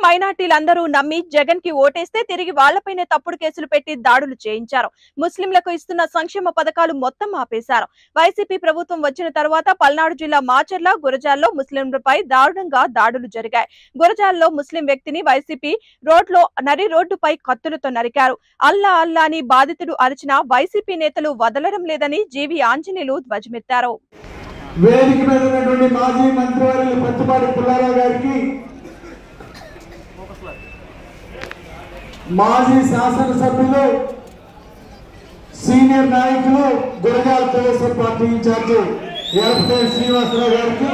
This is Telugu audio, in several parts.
మైనార్టీలందరూ నమ్మి జగన్ కి ఓటేస్తే తిరిగి వాళ్లపైనే తప్పుడు కేసులు పెట్టి దాడులు చేయించారు ముస్లింలకు ఇస్తున్న సంక్షేమ పథకాలు మొత్తం ఆపేశారు వైసీపీ ప్రభుత్వం వచ్చిన తర్వాత పల్నాడు జిల్లా మాచర్ల గురజాల్లో ముస్లింలపై దారుణంగా దాడులు జరిగాయి గురజాల్లో ముస్లిం వ్యక్తిని వైసీపీ రోడ్లో నరి రోడ్డుపై కత్తులతో నరికారు అల్లా అల్లా అని బాధితుడు అరిచిన వైసీపీ నేతలు వదలడం లేదని జీవి ఆంజనేయులు ధ్వజమెత్తారు వేదిక మీద ఉన్నటువంటి మాజీ మంత్రివర్యులు పత్తిపాటి పుల్లారావు గారికి మాజీ శాసనసభ్యులు సీనియర్ నాయకులు గురజాల తెలుగుదేశం పార్టీ ఇన్ఛార్జి ఎలపతేరు శ్రీనివాసరావు గారికి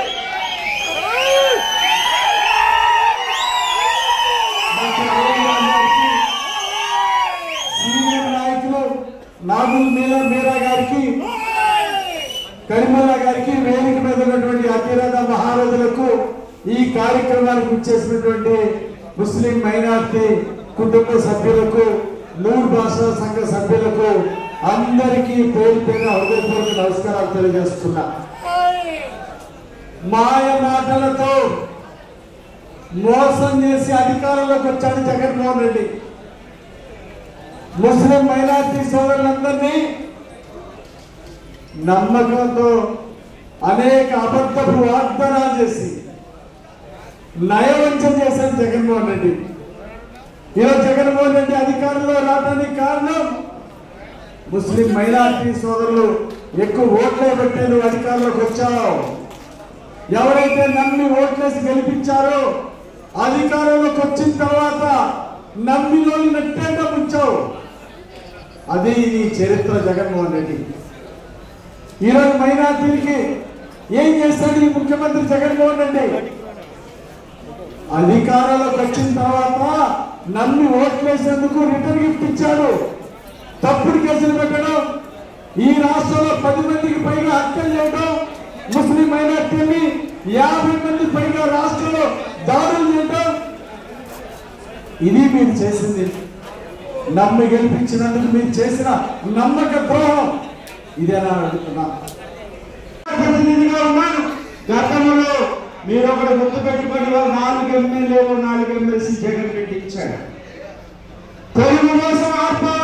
డాక్టర్ అరవింద్ గారికి, సీనియర్ నాయకులు నాగుల్ మీలా మీరా గారికి కరిమల్లా గారికి వేదిక మీద ఉన్నటువంటి అతిరథ మహారథులకు ఈ కార్యక్రమానికి ఇచ్చేసినటువంటి ముస్లిం మైనార్టీ కుటుంబ సభ్యులకు నూరు భాషా సంఘ సభ్యులకు అందరికీ పేరు పేరు హృదయపూర్వక నమస్కారాలు తెలియజేస్తున్నా మాయ మాటలతో మోసం చేసి అధికారంలోకి వచ్చాడు జగన్మోహన్ రెడ్డి ముస్లిం మైనార్టీ సోదరులందరినీ నమ్మకంతో అనేక అబద్ధపు వాగ్దానాలు చేసి నయవంచం చేశారు జగన్మోహన్ రెడ్డి ఈరోజు జగన్మోహన్ రెడ్డి అధికారంలో రావడానికి కారణం ముస్లిం మైనార్టీ సోదరులు ఎక్కువ ఓట్లే పెట్టే నువ్వు అధికారంలోకి వచ్చావు ఎవరైతే నమ్మి ఓట్లేసి గెలిపించారో అధికారంలోకి వచ్చిన తర్వాత నమ్మి వాళ్ళు నెట్టేట ఉంచావు అది నీ చరిత్ర జగన్మోహన్ రెడ్డి ఈరోజు మైనార్టీలకి ఏం చేస్తాడు ఈ ముఖ్యమంత్రి జగన్మోహన్ రెడ్డి అధికారంలోకి వచ్చిన తర్వాత నమ్మి ఓట్లేసేందుకు రిటర్న్ గిఫ్ట్ ఇచ్చాడు తప్పుడు కేసులు పెట్టడం ఈ రాష్ట్రంలో పది మందికి పైగా హత్యలు చేయడం ముస్లిం మైనార్టీని యాభై మంది పైగా రాష్ట్రంలో దాడులు చేయడం ఇది మీరు చేసింది నమ్మి గెలిపించినందుకు మీరు చేసిన నమ్మక ద్రోహం ఇదేనా అడుగుతున్నా ప్రతినిధిగా ఉన్నాను గతంలో మీరు ఒకటి గుర్తు పెట్టుకొని వాళ్ళు నాలుగు ఎమ్మెల్యేలు నాలుగు ఎమ్మెల్సీ జగన్ రెడ్డి ఇచ్చాడు తెలుగు కోసం ఆత్మ